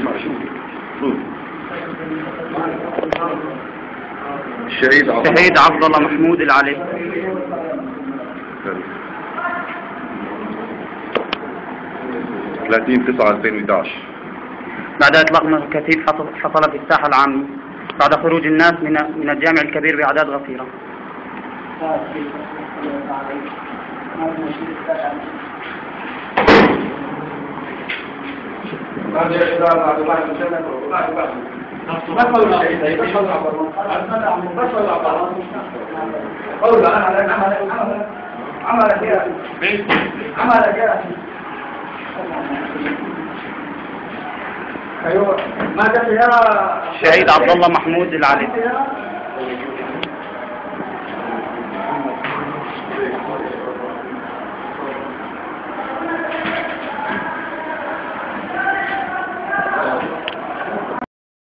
الشهيد عبد شهيد عبد الله محمود العلي 30 9 2011 بعد إطلاق الكتيب حصل حصل في الساحة العامة بعد خروج الناس من من الجامع الكبير بأعداد غفيرة ايوه ما جت يا شهيد عبد الله محمود العلي